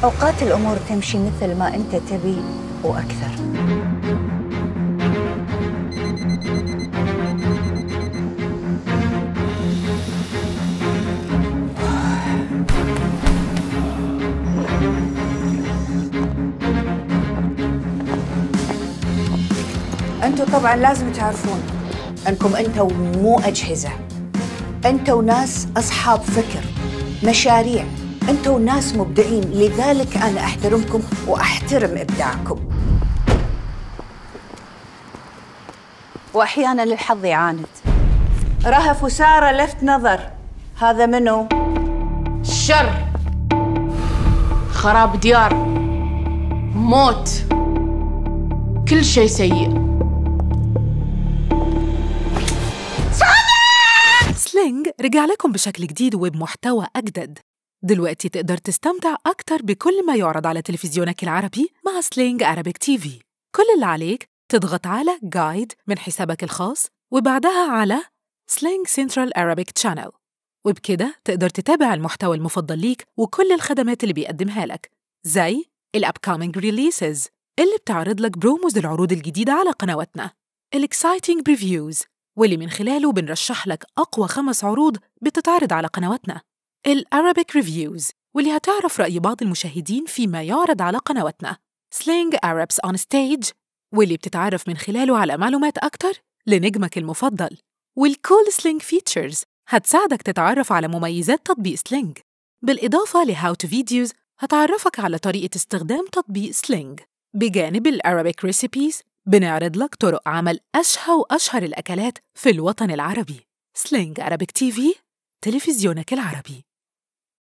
أوقات الأمور تمشي مثل ما أنت تبي وأكثر أنتوا طبعا لازم تعرفون أنكم أنتوا مو أجهزة أنتوا ناس أصحاب فكر مشاريع أنتوا ناس مبدعين لذلك أنا أحترمكم وأحترم إبداعكم وأحيانا الحظ يعاند رهف وسارة لفت نظر هذا منو؟ شر خراب ديار موت كل شيء سيء سلينج رجع لكم بشكل جديد وبمحتوى أجدد دلوقتي تقدر تستمتع أكتر بكل ما يعرض على تلفزيونك العربي مع سلينج أرابيك تي في كل اللي عليك تضغط على جايد من حسابك الخاص وبعدها على سلينج سنترال أرابيك تشانل وبكده تقدر تتابع المحتوى المفضل ليك وكل الخدمات اللي بيقدمها لك زي الأبكامينج ريليسز اللي بتعرض لك بروموز العروض الجديدة على قنواتنا الإكسايتنج بريفيوز واللي من خلاله بنرشح لك أقوى خمس عروض بتتعرض على قنواتنا الأرابيك ريفيوز واللي هتعرف رأي بعض المشاهدين فيما يعرض على قنواتنا سلينج Arabs on Stage واللي بتتعرف من خلاله على معلومات أكتر لنجمك المفضل والكول سلينج فيتشرز هتساعدك تتعرف على مميزات تطبيق سلينج بالإضافة لهاو تو فيديوز هتعرفك على طريقة استخدام تطبيق سلينج بجانب الأرابيك ريسيبيز بنعرض لك طرق عمل أشهى وأشهر الأكلات في الوطن العربي سلينج أرابيك تي في تلفزيونك العربي